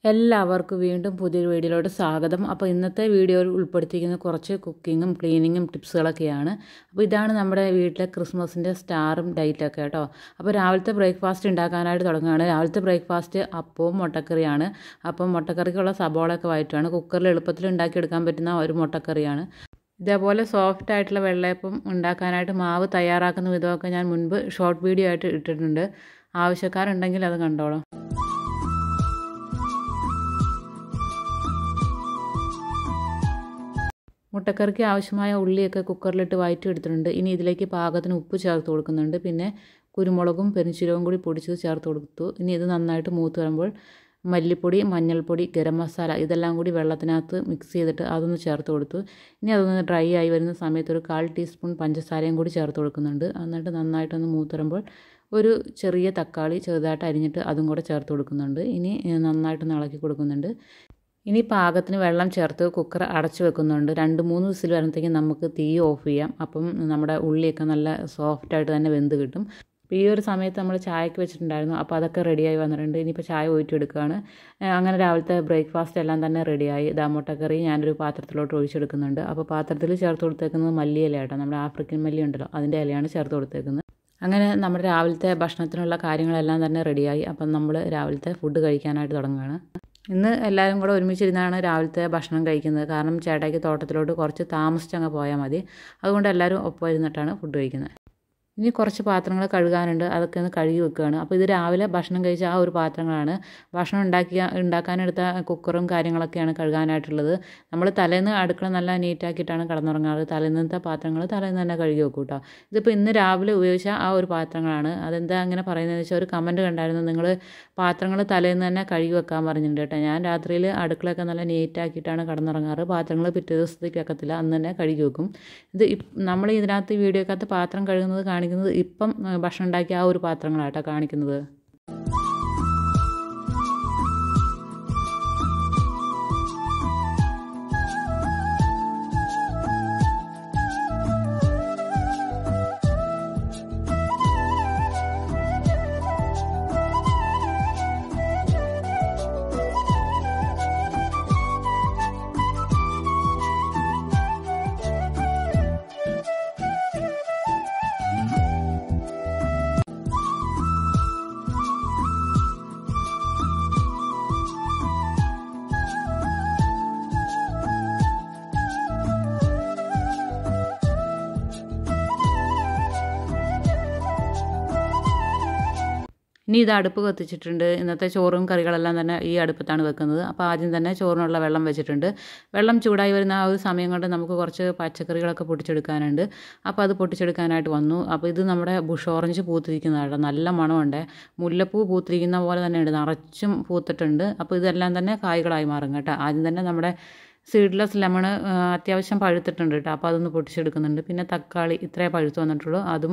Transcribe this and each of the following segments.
എല്ലാവർക്കും വീണ്ടും പുതിയൊരു വീഡിയോയിലോട്ട് സ്വാഗതം അപ്പോൾ ഇന്നത്തെ വീഡിയോയിൽ ഉൾപ്പെടുത്തിയിരിക്കുന്ന കുറച്ച് കുക്കിങ്ങും ക്ലീനിങ്ങും ടിപ്സുകളൊക്കെയാണ് അപ്പോൾ ഇതാണ് നമ്മുടെ വീട്ടിലെ ക്രിസ്മസിൻ്റെ സ്റ്റാറും ഡേറ്റൊക്കെ കേട്ടോ അപ്പോൾ രാവിലത്തെ ബ്രേക്ക്ഫാസ്റ്റ് ഉണ്ടാക്കാനായിട്ട് തുടങ്ങുകയാണ് രാവിലത്തെ ബ്രേക്ക്ഫാസ്റ്റ് അപ്പവും മുട്ടക്കറിയാണ് അപ്പം മുട്ടക്കറിക്കുള്ള സബോളയൊക്കെ വയറ്റുകയാണ് കുക്കറിൽ എളുപ്പത്തിൽ ഉണ്ടാക്കിയെടുക്കാൻ പറ്റുന്ന ഒരു മുട്ടക്കറിയാണ് ഇതേപോലെ സോഫ്റ്റ് ആയിട്ടുള്ള വെള്ളയപ്പം ഉണ്ടാക്കാനായിട്ട് മാവ് തയ്യാറാക്കുന്ന വിധമൊക്കെ ഞാൻ മുൻപ് ഷോർട്ട് വീഡിയോ ആയിട്ട് ഇട്ടിട്ടുണ്ട് ആവശ്യക്കാരുണ്ടെങ്കിൽ അത് കണ്ടോളാം മുട്ടക്കറിക്ക് ആവശ്യമായ ഉള്ളിയൊക്കെ കുക്കറിലിട്ട് വയറ്റി എടുത്തിട്ടുണ്ട് ഇനി ഇതിലേക്ക് പാകത്തിന് ഉപ്പ് ചേർത്ത് കൊടുക്കുന്നുണ്ട് പിന്നെ കുരുമുളകും പെരുംചീരവും കൂടി പൊടിച്ചത് ചേർത്ത് കൊടുത്തു ഇനി ഇത് നന്നായിട്ട് മൂത്ത് വരുമ്പോൾ മല്ലിപ്പൊടി മഞ്ഞൾപ്പൊടി ഗരം മസാല ഇതെല്ലാം കൂടി വെള്ളത്തിനകത്ത് മിക്സ് ചെയ്തിട്ട് അതൊന്ന് ചേർത്ത് കൊടുത്തു ഇനി അതൊന്ന് ഡ്രൈ ആയി വരുന്ന സമയത്ത് ഒരു കാൽ ടീസ്പൂൺ പഞ്ചസാരയും കൂടി ചേർത്ത് കൊടുക്കുന്നുണ്ട് എന്നിട്ട് നന്നായിട്ടൊന്ന് മൂത്ത് വരുമ്പോൾ ഒരു ചെറിയ തക്കാളി ചെറുതായിട്ട് അരിഞ്ഞിട്ട് അതും കൂടെ ചേർത്ത് കൊടുക്കുന്നുണ്ട് ഇനി നന്നായിട്ടൊന്ന് ഇളക്കി കൊടുക്കുന്നുണ്ട് ഇനി പാകത്തിന് വെള്ളം ചേർത്ത് കുക്കർ അടച്ചു വെക്കുന്നുണ്ട് രണ്ട് മൂന്ന് വിസിൽ വരുമ്പോഴത്തേക്കും നമുക്ക് തീ ഓഫ് ചെയ്യാം അപ്പം നമ്മുടെ ഉള്ളിയൊക്കെ നല്ല സോഫ്റ്റായിട്ട് തന്നെ വെന്ത് കിട്ടും അപ്പോൾ ഈ ഒരു സമയത്ത് നമ്മൾ ചായക്ക് വെച്ചിട്ടുണ്ടായിരുന്നു അപ്പോൾ അതൊക്കെ റെഡിയായി വന്നിട്ടുണ്ട് ഇനിയിപ്പോൾ ചായ ഊറ്റിയെടുക്കുകയാണ് അങ്ങനെ രാവിലത്തെ ബ്രേക്ക്ഫാസ്റ്റ് എല്ലാം തന്നെ റെഡിയായി ഇതാ മുട്ടക്കറി ഞാനൊരു പാത്രത്തിലോട്ട് ഒഴിച്ചെടുക്കുന്നുണ്ട് അപ്പോൾ പാത്രത്തിൽ ചേർത്ത് കൊടുത്തേക്കുന്നത് മല്ലിയില കേട്ടോ നമ്മുടെ ആഫ്രിക്കൻ മല്ലി ഉണ്ടല്ലോ അതിൻ്റെ ഇലയാണ് ചേർത്ത് കൊടുത്തേക്കുന്നത് അങ്ങനെ നമ്മുടെ രാവിലത്തെ ഭക്ഷണത്തിനുള്ള കാര്യങ്ങളെല്ലാം തന്നെ റെഡിയായി അപ്പം നമ്മൾ രാവിലത്തെ ഫുഡ് കഴിക്കാനായിട്ട് തുടങ്ങുകയാണ് ഇന്ന് എല്ലാവരും കൂടെ ഒരുമിച്ചിരുന്നാണ് രാവിലത്തെ ഭക്ഷണം കഴിക്കുന്നത് കാരണം ചേട്ടായിക്ക് തോട്ടത്തിലോട്ട് കുറച്ച് താമസിച്ചങ്ങ് പോയാൽ മതി അതുകൊണ്ട് എല്ലാവരും ഒപ്പം ഇരുന്നിട്ടാണ് ഫുഡ് കഴിക്കുന്നത് ഇനി കുറച്ച് പാത്രങ്ങൾ കഴുകാനുണ്ട് അതൊക്കെ ഒന്ന് കഴുകി വെക്കുകയാണ് അപ്പോൾ ഇത് രാവിലെ ഭക്ഷണം കഴിച്ച ആ ഒരു പാത്രങ്ങളാണ് ഭക്ഷണം ഉണ്ടാക്കിയ ഉണ്ടാക്കാനെടുത്ത കുക്കറും കാര്യങ്ങളൊക്കെയാണ് കഴുകാനായിട്ടുള്ളത് നമ്മൾ തലേന്ന് അടുക്കള നല്ല നീറ്റാക്കിയിട്ടാണ് കിടന്നുറങ്ങാറ് തലേന്നത്തെ പാത്രങ്ങൾ തലേന്ന് തന്നെ കഴുകി വെക്കും കേട്ടോ ഇതിപ്പോൾ ഇന്ന് രാവിലെ ഉപയോഗിച്ച ആ ഒരു പാത്രങ്ങളാണ് അതെന്താ അങ്ങനെ പറയുന്നതെന്ന് വെച്ചാൽ ഒരു കമൻറ്റ് കണ്ടായിരുന്നു നിങ്ങൾ പാത്രങ്ങൾ തലേന്ന് തന്നെ കഴുകി വെക്കാൻ പറഞ്ഞിട്ടുണ്ട് കേട്ടോ ഞാൻ രാത്രിയിൽ അടുക്കളയൊക്കെ നല്ല നീറ്റാക്കിയിട്ടാണ് കിടന്നുറങ്ങാറ് പാത്രങ്ങൾ പിറ്റേ ദിവസത്തേക്ക് വെക്കത്തില്ല അന്ന് തന്നെ കഴുകി വെക്കും ഇത് നമ്മൾ ഇതിനകത്ത് വീഡിയോക്കകത്ത് പാത്രം കഴുകുന്നത് കാണിക്കുന്നത് ഇപ്പം ഭക്ഷണം ഉണ്ടാക്കിയ ആ ഒരു പാത്രങ്ങളാട്ടോ കാണിക്കുന്നത് ഇനി ഇത് അടുപ്പ് കത്തിച്ചിട്ടുണ്ട് ഇന്നത്തെ ചോറും കറികളെല്ലാം തന്നെ ഈ അടുപ്പത്താണ് വെക്കുന്നത് അപ്പോൾ ആദ്യം തന്നെ ചോറിനുള്ള വെള്ളം വെച്ചിട്ടുണ്ട് വെള്ളം ചൂടായി വരുന്ന ആ ഒരു സമയം കൊണ്ട് നമുക്ക് കുറച്ച് പച്ചക്കറികളൊക്കെ പൊട്ടിച്ചെടുക്കാനുണ്ട് അപ്പോൾ അത് പൊട്ടിച്ചെടുക്കാനായിട്ട് വന്നു അപ്പോൾ ഇത് നമ്മുടെ ബുഷ് ഓറഞ്ച് പൂത്തിരിക്കുന്നതാണ് നല്ല മണമുണ്ട് മുല്ലപ്പൂ പൂത്തിരിക്കുന്ന പോലെ തന്നെയുണ്ട് നിറച്ചും പൂത്തിട്ടുണ്ട് അപ്പോൾ ഇതെല്ലാം തന്നെ കായ്കളായി മാറും കേട്ടോ ആദ്യം തന്നെ നമ്മുടെ സീഡ്ലെസ് ലെമൺ അത്യാവശ്യം പഴുത്തിട്ടുണ്ട് കേട്ടോ അപ്പോൾ അതൊന്ന് പൊട്ടിച്ചെടുക്കുന്നുണ്ട് പിന്നെ തക്കാളി ഇത്രേ പഴുത്ത് വന്നിട്ടുള്ളൂ അതും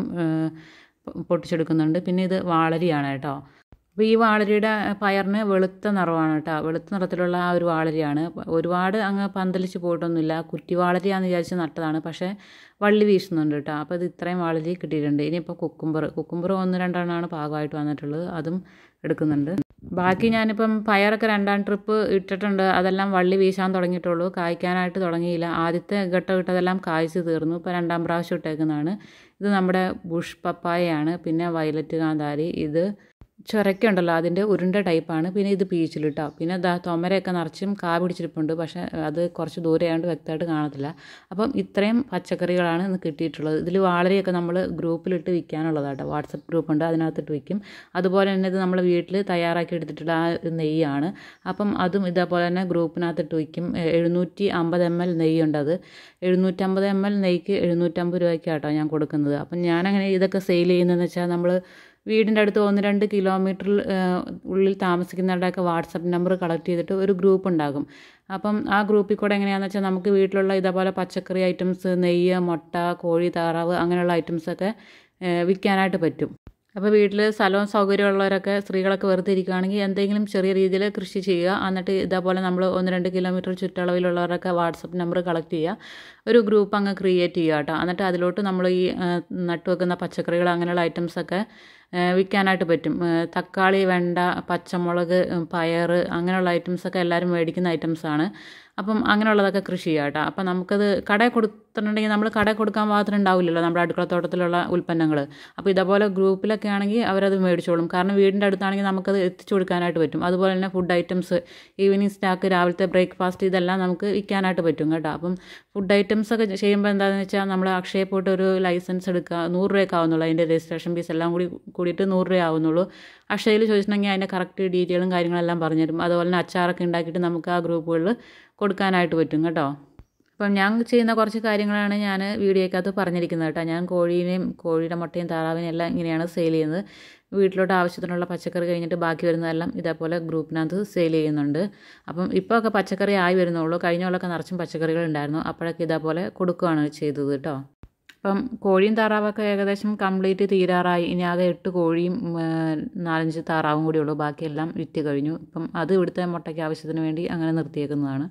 പൊട്ടിച്ചെടുക്കുന്നുണ്ട് പിന്നെ ഇത് വാളരിയാണ് കേട്ടോ അപ്പോൾ ഈ വാളരിയുടെ പയറിന് വെളുത്ത നിറമാണ് കേട്ടോ വെളുത്ത നിറത്തിലുള്ള ആ ഒരു വാളരിയാണ് ഒരുപാട് അങ്ങ് പന്തലിച്ച് പോയിട്ടൊന്നുമില്ല കുറ്റി വാളരിയാന്ന് വിചാരിച്ച് നട്ടതാണ് പക്ഷേ വള്ളി വീശുന്നുണ്ട് കേട്ടോ അപ്പോൾ ഇത് ഇത്രയും വാളരി കിട്ടിയിട്ടുണ്ട് ഇനിയിപ്പോൾ കുക്കുംബർ കുക്കുംബർ ഒന്ന് രണ്ടെണ്ണമാണ് പാകമായിട്ട് വന്നിട്ടുള്ളത് അതും എടുക്കുന്നുണ്ട് ബാക്കി ഞാനിപ്പം പയറൊക്കെ രണ്ടാം ട്രിപ്പ് ഇട്ടിട്ടുണ്ട് അതെല്ലാം വള്ളി വീശാൻ തുടങ്ങിയിട്ടുള്ളൂ കായ്ക്കാനായിട്ട് തുടങ്ങിയില്ല ആദ്യത്തെ ഘട്ടം ഇട്ടതെല്ലാം കായ്ച്ച് തീർന്നു ഇപ്പോൾ രണ്ടാം പ്രാവശ്യം ഇട്ടേക്കുന്നതാണ് ഇത് നമ്മുടെ ബുഷ് പപ്പായയാണ് പിന്നെ വയലറ്റ് കാന്താരി ഇത് ചൊരക്കുണ്ടല്ലോ അതിൻ്റെ ഉരുണ്ട ടൈപ്പാണ് പിന്നെ ഇത് പീച്ചിലിട്ടോ പിന്നെ ദാ തൊമരയൊക്കെ നിറച്ചും കാ പിടിച്ചിരിപ്പുണ്ട് പക്ഷേ അത് കുറച്ച് ദൂരെയായതുകൊണ്ട് വ്യക്തമായിട്ട് കാണത്തില്ല അപ്പം ഇത്രയും പച്ചക്കറികളാണ് ഇന്ന് കിട്ടിയിട്ടുള്ളത് ഇതിൽ വാളരിയൊക്കെ നമ്മൾ ഗ്രൂപ്പിലിട്ട് വിൽക്കാനുള്ളതാട്ടോ വാട്സപ്പ് ഗ്രൂപ്പുണ്ട് അതിനകത്തിട്ട് വിൽക്കും അതുപോലെ തന്നെ ഇത് നമ്മൾ വീട്ടിൽ തയ്യാറാക്കി എടുത്തിട്ടുള്ള ആ നെയ്യാണ് അപ്പം അതും ഇതേപോലെ തന്നെ ഗ്രൂപ്പിനകത്തിട്ട് വിൽക്കും എഴുന്നൂറ്റി അമ്പത് എം എൽ നെയ്യുണ്ട് അത് എഴുന്നൂറ്റമ്പത് എം എൽ നെയ്ക്ക് എഴുന്നൂറ്റമ്പത് രൂപയ്ക്കാട്ടോ ഞാൻ കൊടുക്കുന്നത് അപ്പം ഞാനങ്ങനെ ഇതൊക്കെ സെയിൽ ചെയ്യുന്നതെന്ന് വെച്ചാൽ നമ്മൾ വീടിൻ്റെ അടുത്ത് ഒന്ന് രണ്ട് കിലോമീറ്ററിൽ ഉള്ളിൽ താമസിക്കുന്നവരുടെയൊക്കെ വാട്സപ്പ് നമ്പർ കളക്ട് ചെയ്തിട്ട് ഒരു ഗ്രൂപ്പ് ഉണ്ടാകും അപ്പം ആ ഗ്രൂപ്പിൽ കൂടെ എങ്ങനെയാണെന്ന് വെച്ചാൽ നമുക്ക് വീട്ടിലുള്ള ഇതേപോലെ പച്ചക്കറി ഐറ്റംസ് നെയ്യ് മുട്ട കോഴി താറാവ് അങ്ങനെയുള്ള ഐറ്റംസൊക്കെ വിൽക്കാനായിട്ട് പറ്റും അപ്പോൾ വീട്ടിൽ സ്ഥലവും സൗകര്യമുള്ളവരൊക്കെ സ്ത്രീകളൊക്കെ വെറുതെ ഇരിക്കുകയാണെങ്കിൽ എന്തെങ്കിലും ചെറിയ രീതിയിൽ കൃഷി ചെയ്യുക എന്നിട്ട് ഇതേപോലെ നമ്മൾ ഒന്ന് രണ്ട് കിലോമീറ്റർ ചുറ്റളവിലുള്ളവരൊക്കെ വാട്സപ്പ് നമ്പർ കളക്ട് ചെയ്യുക ഒരു ഗ്രൂപ്പ് അങ്ങ് ക്രിയേറ്റ് ചെയ്യുക കേട്ടോ എന്നിട്ട് അതിലോട്ട് നമ്മൾ ഈ നട്ടുവെക്കുന്ന പച്ചക്കറികൾ അങ്ങനെയുള്ള ഐറ്റംസൊക്കെ വിൽക്കാനായിട്ട് പറ്റും തക്കാളി വെണ്ട പച്ചമുളക് പയർ അങ്ങനെയുള്ള ഐറ്റംസൊക്കെ എല്ലാവരും മേടിക്കുന്ന ഐറ്റംസാണ് അപ്പം അങ്ങനെയുള്ളതൊക്കെ കൃഷി ചെയ്യാം കേട്ടോ അപ്പം നമുക്കത് കടയിൽ കൊടുത്തിട്ടുണ്ടെങ്കിൽ നമ്മൾ കടയിൽ കൊടുക്കാൻ പാകത്തിനുണ്ടാവില്ലല്ലോ നമ്മുടെ അടുക്കളത്തോട്ടത്തിലുള്ള ഉൽപ്പന്നങ്ങൾ അപ്പോൾ ഇതേപോലെ ഗ്രൂപ്പിലൊക്കെ ആണെങ്കിൽ അവരത് മേടിച്ചോളും കാരണം വീടിൻ്റെ അടുത്താണെങ്കിൽ നമുക്കത് എത്തിച്ചു കൊടുക്കാനായിട്ട് പറ്റും അതുപോലെ തന്നെ ഫുഡ് ഐറ്റംസ് ഈവനിങ് സ്നാക്ക് രാവിലത്തെ ബ്രേക്ക്ഫാസ്റ്റ് ഇതെല്ലാം നമുക്ക് വിൽക്കാനായിട്ട് പറ്റും കേട്ടോ അപ്പം ഫുഡ് ഐറ്റംസ് ഒക്കെ ചെയ്യുമ്പോൾ എന്താണെന്ന് വെച്ചാൽ നമ്മൾ അക്ഷയ പോയിട്ട് ഒരു ലൈസൻസ് എടുക്കുക നൂറ് രൂപയൊക്കെ ആവുന്നുള്ളൂ അതിൻ്റെ രജിസ്ട്രേഷൻ ഫീസ് എല്ലാം കൂടി കൂടിയിട്ട് നൂറ് രൂപ ആവുന്നുള്ളൂ അക്ഷയയിൽ ചോദിച്ചിട്ടുണ്ടെങ്കിൽ അതിൻ്റെ കറക്റ്റ് ഡീറ്റെയിലും കാര്യങ്ങളെല്ലാം പറഞ്ഞുതരും അതുപോലെ തന്നെ അച്ചാറൊക്കെ ഉണ്ടാക്കിയിട്ട് നമുക്ക് ആ ഗ്രൂപ്പുകളിൽ കൊടുക്കാനായിട്ട് പറ്റും കേട്ടോ അപ്പം ഞാൻ ചെയ്യുന്ന കുറച്ച് കാര്യങ്ങളാണ് ഞാൻ വീഡിയോക്കകത്ത് പറഞ്ഞിരിക്കുന്നത് കേട്ടോ ഞാൻ കോഴീനെയും കോഴിയുടെ മുട്ടയും താറാവിനെയും എല്ലാം ഇങ്ങനെയാണ് സെയിൽ ചെയ്യുന്നത് വീട്ടിലോട്ട് ആവശ്യത്തിനുള്ള പച്ചക്കറി കഴിഞ്ഞിട്ട് ബാക്കി വരുന്നതെല്ലാം ഇതേപോലെ ഗ്രൂപ്പിനകത്ത് സെയിൽ ചെയ്യുന്നുണ്ട് അപ്പം ഇപ്പോൾ ഒക്കെ പച്ചക്കറി ആയി വരുന്നുള്ളൂ കഴിഞ്ഞ കൊല്ലമൊക്കെ നിറച്ചും പച്ചക്കറികൾ ഉണ്ടായിരുന്നു അപ്പോഴൊക്കെ ഇതേപോലെ കൊടുക്കുകയാണ് ചെയ്തത് കേട്ടോ അപ്പം കോഴിയും താറാവൊക്കെ ഏകദേശം കംപ്ലീറ്റ് തീരാറായി ഇനി ആകെ എട്ട് കോഴിയും നാലഞ്ച് താറാവും കൂടി ഉള്ളൂ ബാക്കിയെല്ലാം വിറ്റ് കഴിഞ്ഞു ഇപ്പം അത് ഇവിടുത്തെ മുട്ടയ്ക്ക് ആവശ്യത്തിന് വേണ്ടി അങ്ങനെ നിർത്തിയേക്കുന്നതാണ്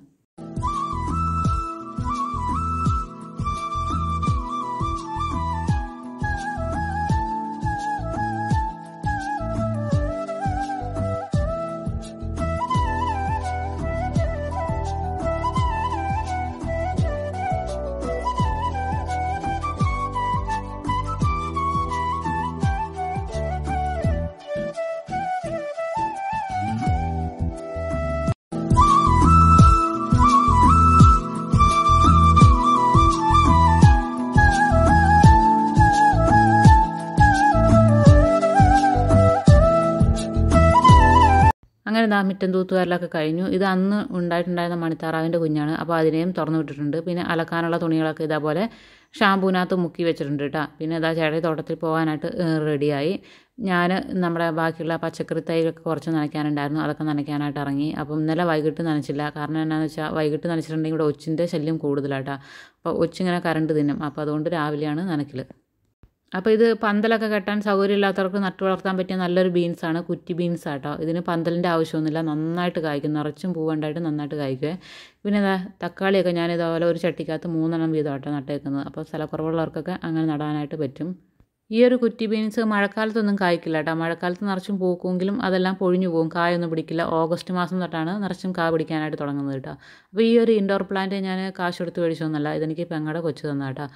അങ്ങനെ ദാ മിറ്റം തൂത്തുവാരലൊക്കെ കഴിഞ്ഞു ഇത് അന്ന് ഉണ്ടായിട്ടുണ്ടായിരുന്ന മണിത്താറാവിൻ്റെ കുഞ്ഞാണ് അപ്പോൾ അതിനെയും തുറന്നു വിട്ടിട്ടുണ്ട് പിന്നെ അലക്കാനുള്ള തുണികളൊക്കെ ഇതേപോലെ ഷാമ്പൂവിനകത്ത് മുക്കി വെച്ചിട്ടുണ്ട് കേട്ടോ പിന്നെ ഇതാ ചേട്ടൻ തോട്ടത്തിൽ പോകാനായിട്ട് റെഡിയായി ഞാൻ നമ്മുടെ ബാക്കിയുള്ള പച്ചക്കറി തൈകളൊക്കെ കുറച്ച് നനയ്ക്കാനുണ്ടായിരുന്നു അതൊക്കെ നനയ്ക്കാനായിട്ട് ഇറങ്ങി അപ്പം ഇന്നലെ വൈകിട്ട് നനച്ചില്ല കാരണം എന്നാന്ന് വെച്ചാൽ വൈകിട്ട് നനച്ചിട്ടുണ്ടെങ്കിൽ ഇവിടെ ഒച്ചിൻ്റെ ശല്യം കൂടുതലാട്ടോ അപ്പോൾ ഒച്ചിങ്ങനെ കറണ്ട് തിന്നും അപ്പോൾ അതുകൊണ്ട് രാവിലെയാണ് നനയ്ക്കൽ അപ്പോൾ ഇത് പന്തലൊക്കെ കെട്ടാൻ സൗകര്യമില്ലാത്തവർക്ക് നട്ടു വളർത്താൻ പറ്റിയ നല്ലൊരു ബീൻസാണ് കുറ്റി ബീൻസ് ആട്ടോ ഇതിന് പന്തലിൻ്റെ ആവശ്യമൊന്നുമില്ല നന്നായിട്ട് കായ്ക്കും നിറച്ചും പൂവുണ്ടായിട്ട് നന്നായിട്ട് കായ്ക്കുക പിന്നെ ഇതാ തക്കാളിയൊക്കെ ഞാൻ ഇതേപോലെ ഒരു ചട്ടിക്കകത്ത് മൂന്നെണ്ണം വീതം ആട്ടോ നട്ടേക്കുന്നത് അപ്പോൾ സ്ഥലക്കുറവുള്ളവർക്കൊക്കെ അങ്ങനെ നടാനായിട്ട് പറ്റും ഈ ഒരു കുറ്റി ബീൻസ് മഴക്കാലത്തൊന്നും കായ്ക്കില്ല കേട്ടോ മഴക്കാലത്ത് നിറച്ചും പൂക്കുമെങ്കിലും അതെല്ലാം പൊഴിഞ്ഞു പോകും കായൊന്നും പിടിക്കില്ല ഓഗസ്റ്റ് മാസം തൊട്ടാണ് നിറച്ചും കാ പിടിക്കാനായിട്ട് തുടങ്ങുന്നത് കേട്ടോ അപ്പോൾ ഈ ഒരു ഇൻഡോർ പ്ലാന്റ് ഞാൻ കാശ് കൊടുത്ത് മേടിച്ചൊന്നുമല്ല ഇതെനിക്ക് പെങ്ങടെ കൊച്ചു തന്ന കേട്ടോ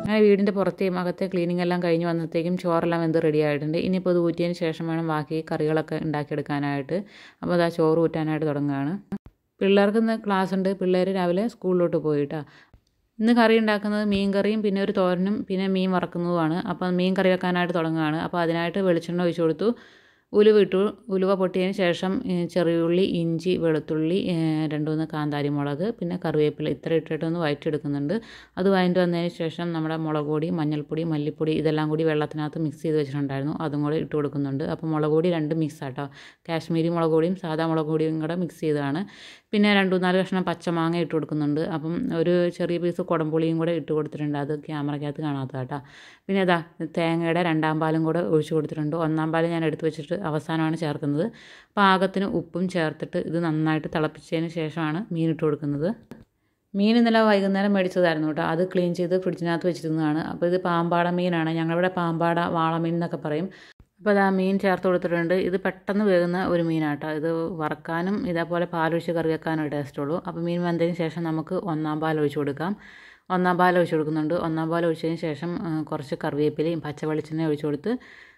അങ്ങനെ വീടിൻ്റെ പുറത്തെയും അകത്തെ ക്ലീനിങ് എല്ലാം കഴിഞ്ഞ് വന്നത്തേക്കും ചോറെല്ലാം വെന്ത് റെഡി ആയിട്ടുണ്ട് ഇനിയിപ്പോൾ ഇത് ഊറ്റിയതിന് ശേഷം വേണം ബാക്കി കറികളൊക്കെ ഉണ്ടാക്കിയെടുക്കാനായിട്ട് അപ്പോൾ അത് ആ ചോറ് ഊറ്റാനായിട്ട് തുടങ്ങുകയാണ് പിള്ളേർക്ക് ഇന്ന് ക്ലാസ് ഉണ്ട് പിള്ളേർ രാവിലെ സ്കൂളിലോട്ട് പോയിട്ടാ ഇന്ന് കറി ഉണ്ടാക്കുന്നത് മീൻ കറിയും പിന്നെ ഒരു തോരനും പിന്നെ മീൻ വറക്കുന്നതുമാണ് അപ്പോൾ മീൻ കറി വെക്കാനായിട്ട് തുടങ്ങുകയാണ് അപ്പോൾ അതിനായിട്ട് വെളിച്ചെണ്ണ ഒഴിച്ചു കൊടുത്തു ഉലുവ ഇട്ടു ഉലുവ പൊട്ടിയതിന് ശേഷം ചെറിയുള്ളി ഇഞ്ചി വെളുത്തുള്ളി രണ്ട് മൂന്ന് കാന്താരി മുളക് പിന്നെ കറിവേപ്പില ഇത്ര ഇട്ടിട്ടൊന്ന് വഴറ്റിയെടുക്കുന്നുണ്ട് അത് വഴറ്റി വന്നതിന് ശേഷം നമ്മുടെ മുളക് പൊടി മഞ്ഞൾപ്പൊടി മല്ലിപ്പൊടി ഇതെല്ലാം കൂടി വെള്ളത്തിനകത്ത് മിക്സ് ചെയ്ത് വെച്ചിട്ടുണ്ടായിരുന്നു അതും കൂടി ഇട്ട് കൊടുക്കുന്നുണ്ട് അപ്പോൾ മുളക് പൊടി രണ്ട് മിക്സ് ആട്ടോ കാശ്മീരി മുളക് പൊടിയും സാധാ മുളക് പൊടിയും കൂടെ മിക്സ് ചെയ്തതാണ് പിന്നെ രണ്ട് മൂന്നാല് കഷ്ണം പച്ചമാങ്ങ ഇട്ട് കൊടുക്കുന്നുണ്ട് അപ്പം ഒരു ചെറിയ പീസ് കുടംപുളിയും കൂടെ ഇട്ട് കൊടുത്തിട്ടുണ്ട് അത് ക്യാമറയ്ക്കകത്ത് കാണാത്ത കേട്ടോ പിന്നെ ഇതാ തേങ്ങയുടെ രണ്ടാം പാലും കൂടെ ഒഴിച്ച് കൊടുത്തിട്ടുണ്ട് ഒന്നാം പാൽ ഞാൻ എടുത്ത് വെച്ചിട്ട് അവസാനമാണ് ചേർക്കുന്നത് പാകത്തിന് ഉപ്പും ചേർത്തിട്ട് ഇത് നന്നായിട്ട് തിളപ്പിച്ചതിന് ശേഷമാണ് മീൻ ഇട്ട് കൊടുക്കുന്നത് മീൻ ഇന്നലെ വൈകുന്നേരം മേടിച്ചതായിരുന്നു കേട്ടോ അത് ക്ലീൻ ചെയ്ത് ഫ്രിഡ്ജിനകത്ത് വെച്ചിരുന്നതാണ് അപ്പോൾ ഇത് പാമ്പാട മീനാണ് ഞങ്ങളിവിടെ പാമ്പാട വാളമീൻ എന്നൊക്കെ പറയും അപ്പോൾ അത് ആ മീൻ ചേർത്ത് കൊടുത്തിട്ടുണ്ട് ഇത് പെട്ടെന്ന് വേകുന്ന ഒരു മീനാട്ടോ ഇത് വറക്കാനും ഇതേപോലെ പാലൊഴിച്ച് കറി വെക്കാനും ടേസ്റ്റുള്ളൂ അപ്പോൾ മീൻ വെന്തതിന് ശേഷം നമുക്ക് ഒന്നാം പാൽ ഒഴിച്ച് കൊടുക്കാം ഒന്നാം പാൽ ഒഴിച്ച് കൊടുക്കുന്നുണ്ട് ഒന്നാം പാൽ ഒഴിച്ചതിന് ശേഷം കുറച്ച് കറിവേപ്പിലയും പച്ച വെളിച്ചെണ്ണ ഒഴിച്ച് കൊടുത്ത്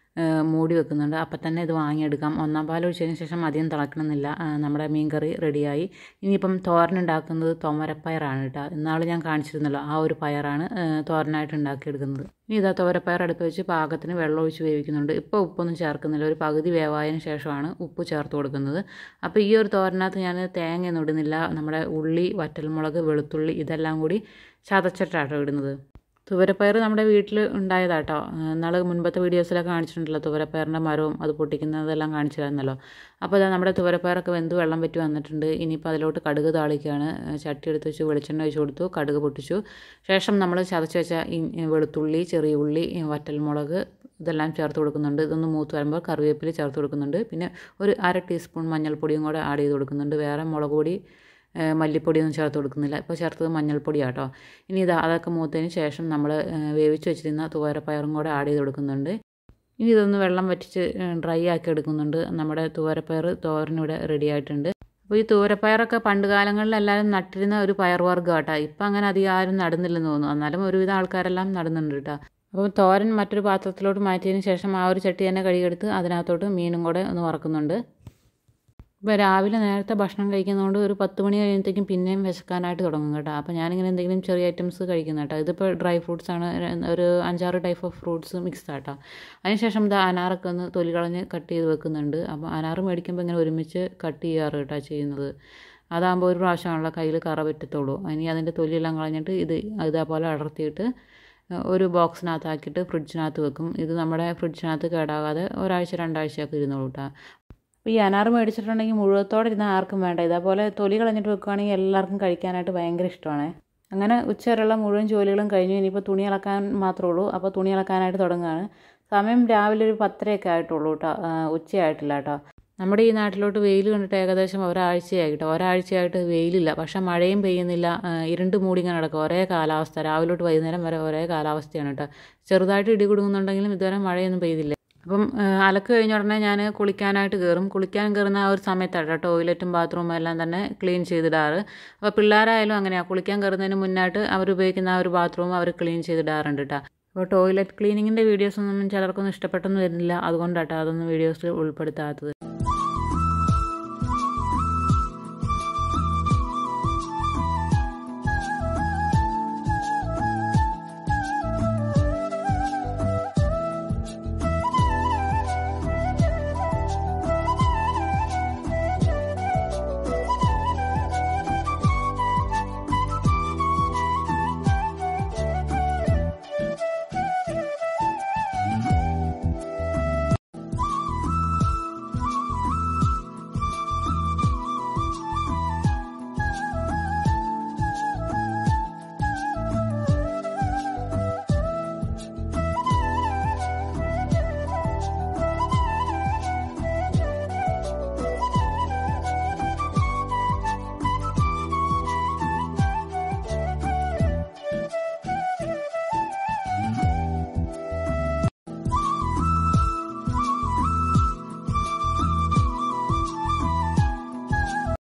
മൂടി വെക്കുന്നുണ്ട് അപ്പം തന്നെ ഇത് വാങ്ങിയെടുക്കാം ഒന്നാം പാൽ ഒഴിച്ചതിന് ശേഷം അധികം തിളക്കണമെന്നില്ല നമ്മുടെ മീൻ കറി റെഡിയായി ഇനിയിപ്പം തോരൻ ഉണ്ടാക്കുന്നത് തുമരപ്പയറാണ് കേട്ടോ ഇന്നാൾ ഞാൻ കാണിച്ചിരുന്നല്ലോ ആ ഒരു പയറാണ് തോരനായിട്ട് ഉണ്ടാക്കിയെടുക്കുന്നത് ഇനി ഇതാ തുവരപ്പയർ അടുപ്പ് വെച്ച് പാകത്തിന് വെള്ളം ഒഴിച്ച് വേവിക്കുന്നുണ്ട് ഇപ്പോൾ ഉപ്പൊന്നും ചേർക്കുന്നില്ല ഒരു പകുതി വേവായതിന് ശേഷമാണ് ഉപ്പ് ചേർത്ത് കൊടുക്കുന്നത് അപ്പോൾ ഈ ഒരു തോരനകത്ത് ഞാൻ തേങ്ങയൊന്നും ഇടുന്നില്ല നമ്മുടെ ഉള്ളി വറ്റൽമുളക് വെളുത്തുള്ളി ഇതെല്ലാം കൂടി ചതച്ചിട്ടാട്ടോ ഇടുന്നത് തുവരപ്പയർ നമ്മുടെ വീട്ടിൽ ഉണ്ടായതാട്ടോ നാളെ മുൻപത്തെ വീഡിയോസിലൊക്കെ കാണിച്ചിട്ടുണ്ടല്ലോ തുവരപ്പയറിൻ്റെ മരവും അത് പൊട്ടിക്കുന്നതെല്ലാം കാണിച്ചിരുന്നല്ലോ അപ്പോൾ ഇതാ നമ്മുടെ തുവരപ്പയറൊക്കെ വെന്ത് വെള്ളം പറ്റി വന്നിട്ടുണ്ട് ഇനിയിപ്പോൾ അതിലോട്ട് കടുക് താളിക്കുകയാണ് ചട്ടി എടുത്ത് വെച്ച് വെളിച്ചെണ്ണ ഒഴിച്ച് കൊടുത്തു കടുക് പൊട്ടിച്ചു ശേഷം നമ്മൾ ചതച്ച് വെച്ച വെളുത്തുള്ളി ചെറിയ ഉള്ളി വറ്റൽമുളക് ഇതെല്ലാം ചേർത്ത് കൊടുക്കുന്നുണ്ട് ഇതൊന്ന് മൂത്ത് വരുമ്പോൾ കറിവേപ്പില ചേർത്ത് കൊടുക്കുന്നുണ്ട് പിന്നെ ഒരു അര ടീസ്പൂൺ മഞ്ഞൾപ്പൊടിയും കൂടെ ആഡ് ചെയ്ത് കൊടുക്കുന്നുണ്ട് വേറെ മുളക് പൊടി മല്ലിപ്പൊടിയൊന്നും ചേർത്ത് കൊടുക്കുന്നില്ല ഇപ്പോൾ ചേർത്തത് മഞ്ഞൾപ്പൊടിയാണ് കേട്ടോ ഇനി ഇത് അതൊക്കെ മൂത്തതിന് ശേഷം നമ്മൾ വേവിച്ച് വെച്ചിരുന്ന തുവരപ്പയറും കൂടെ ആഡ് ചെയ്ത് കൊടുക്കുന്നുണ്ട് ഇനി ഇതൊന്ന് വെള്ളം വറ്റിച്ച് ഡ്രൈ ആക്കി എടുക്കുന്നുണ്ട് നമ്മുടെ തുവരപ്പയർ തോരനിവിടെ റെഡി ആയിട്ടുണ്ട് അപ്പോൾ ഈ തൂരപ്പയറൊക്കെ പണ്ട് കാലങ്ങളിൽ എല്ലാവരും നട്ടിരുന്ന ഒരു പയർവർഗ്ഗം കേട്ടോ ഇപ്പം അങ്ങനെ അധികം ആരും നടുന്നില്ലെന്ന് തോന്നുന്നു എന്നാലും ഒരുവിധം ആൾക്കാരെല്ലാം നടുന്നുണ്ട് കേട്ടോ അപ്പോൾ തോരൻ മറ്റൊരു പാത്രത്തിലോട്ട് മാറ്റിയതിന് ശേഷം ആ ഒരു ചട്ടി തന്നെ കഴുകിയെടുത്ത് അതിനകത്തോട്ട് മീനും കൂടെ ഒന്ന് വറക്കുന്നുണ്ട് ഇപ്പോൾ രാവിലെ നേരത്തെ ഭക്ഷണം കഴിക്കുന്നതുകൊണ്ട് ഒരു പത്ത് മണി കഴിയുമ്പോഴത്തേക്കും പിന്നെയും വിശക്കാനായിട്ട് തുടങ്ങും കേട്ടോ അപ്പോൾ ഞാനിങ്ങനെ എന്തെങ്കിലും ചെറിയ ഐറ്റംസ് കഴിക്കുന്ന കേട്ടോ ഇതിപ്പോൾ ഡ്രൈ ഫ്രൂട്ട്സ് ആണ് ഒരു അഞ്ചാറ് ടൈപ്പ് ഓഫ് ഫ്രൂട്ട്സ് മിക്സ് ആട്ടോ അതിനുശേഷം ഇത് അനാറൊക്കെ ഒന്ന് തൊലി കളഞ്ഞ് കട്ട് ചെയ്ത് വെക്കുന്നുണ്ട് അപ്പോൾ അനാറ് മേടിക്കുമ്പോൾ ഇങ്ങനെ ഒരുമിച്ച് കട്ട് ചെയ്യാറ് കേട്ടോ ചെയ്യുന്നത് അതാകുമ്പോൾ ഒരു പ്രാവശ്യമാണല്ലോ കയ്യിൽ കറ പറ്റത്തുള്ളൂ ഇനി അതിൻ്റെ തൊലിയെല്ലാം കളഞ്ഞിട്ട് ഇത് ഇതേപോലെ അടർത്തിയിട്ട് ഒരു ബോക്സിനകത്താക്കിയിട്ട് ഫ്രിഡ്ജിനകത്ത് വെക്കും ഇത് നമ്മുടെ ഫ്രിഡ്ജിനകത്ത് കേടാകാതെ ഒരാഴ്ച രണ്ടാഴ്ചയൊക്കെ ഇരുന്നോളൂ കേട്ടോ അപ്പോൾ ഈ അനാറ് മേടിച്ചിട്ടുണ്ടെങ്കിൽ മുഴുവത്തോടെ ഇരുന്ന് ആർക്കും വേണ്ട ഇതേപോലെ തൊലി കളഞ്ഞിട്ട് വെക്കുകയാണെങ്കിൽ എല്ലാവർക്കും കഴിക്കാനായിട്ട് ഭയങ്കര ഇഷ്ടമാണ് അങ്ങനെ ഉച്ചവരെയുള്ള മുഴുവൻ ജോലികളും കഴിഞ്ഞു ഇനിയിപ്പോൾ തുണി അലക്കാൻ മാത്രമേ ഉള്ളൂ അപ്പോൾ തുണി അലക്കാനായിട്ട് തുടങ്ങുകയാണ് സമയം രാവിലെ ഒരു പത്തരയൊക്കെ ആയിട്ടുള്ളൂ കേട്ടോ ഉച്ചയായിട്ടില്ല കേട്ടോ നമ്മുടെ ഈ നാട്ടിലോട്ട് വെയിൽ കണ്ടിട്ട് ഏകദേശം ഒരാഴ്ചയായി കേട്ടോ ഒരാഴ്ചയായിട്ട് വെയിലില്ല പക്ഷെ മഴയും പെയ്യുന്നില്ല ഇരുണ്ട് മൂടി ഇങ്ങനെ നടക്കും ഒരേ കാലാവസ്ഥ രാവിലോട്ട് വൈകുന്നേരം വരെ ഒരേ കാലാവസ്ഥയാണ് കേട്ടോ ചെറുതായിട്ട് ഇടി കൊടുക്കുന്നുണ്ടെങ്കിലും ഇതുവരെ മഴയൊന്നും പെയ്തില്ല അപ്പം അലക്ക് കഴിഞ്ഞ ഉടനെ ഞാൻ കുളിക്കാനായിട്ട് കയറും കുളിക്കാൻ കയറുന്ന ആ ഒരു സമയത്താണ് ടോയ്ലറ്റും ബാത്റൂമും എല്ലാം തന്നെ ക്ലീൻ ചെയ്തിടാറ് അപ്പോൾ പിള്ളേരായാലും അങ്ങനെയാണ് കുളിക്കാൻ കയറുന്നതിന് മുന്നായിട്ട് അവർ ഉപയോഗിക്കുന്ന ആ ഒരു ബാത്റൂം അവർ ക്ലീൻ ചെയ്തിടാറുണ്ട് കേട്ടോ അപ്പോൾ ടോയ്ലറ്റ് ക്ലീനിങ്ങിൻ്റെ വീഡിയോസൊന്നും ചിലർക്കൊന്നും ഇഷ്ടപ്പെട്ടൊന്നും വരുന്നില്ല അതുകൊണ്ടാട്ടോ അതൊന്നും വീഡിയോസിൽ ഉൾപ്പെടുത്താത്തത്